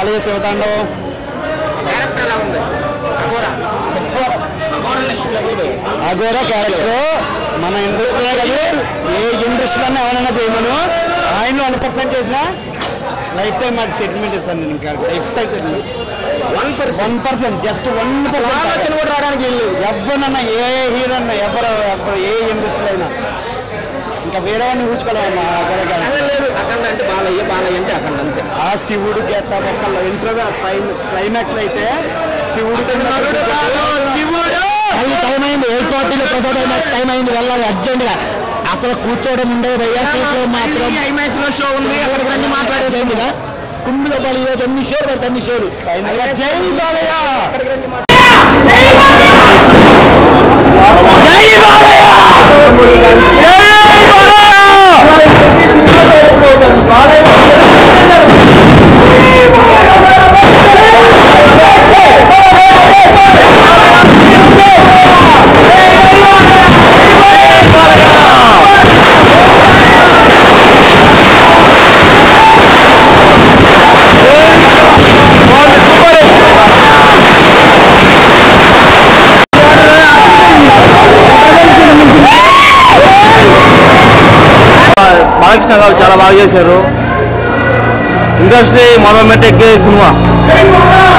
బాలయ్య శివతాండవం character ఎలా ఉంది Agora character మన ఇండస్ట్రీనే కదా ఏ ఇండస్ట్రీలో ఎవరైనా చేయమను ఆయన వన్ పర్సెంట్ చేసిన లైఫ్ టైం అది సెటిల్మెంట్ ఇస్తాను నేను lifetime settlement one percent one percent just one percent ఆలోచన కూడా రావడానికి వీలు లేదు. ఎవరినన్నా ఏ హీరో అన్నా ఎవరు ఎవరు ఏ ఇండస్ట్రీ అయినా ఇంకా వేరే వాడిని ఊహించుకోలేమమ్మా అగోరా అదే క్యారెక్టర్ లేదు అఖండ అంటే బాలయ్య బాలయ్య అంటే అఖండ అంతే ఆ శివుడు గెట్ట ఒక్కళ్ళు ఇంటర్వ్యూ క్లైమాక్స్ అయితే శివుడు శివుడు అది టైం అయింది ఎయిట్ ఫార్టీలో ప్రసాద్ ఐమాక్స్ టైం అయింది వెళ్ళాలి అర్జెంట్ గా అసలు కూర్చోవడం ఉండేది భయ్యా సీట్లో మాత్రం ఐమాక్స్ లో షో ఉంది అక్కడికి రండి మాట్లాడేసింది కుంభలో పడి ఈరోజు అన్ని షోలు పడితే అన్ని షోలు జై బాలయ్య బాలకృష్ణ గారు చాలా బాగా చేశారు ఇండస్ట్రీ మనోమెట్ ఎక్కే సినిమా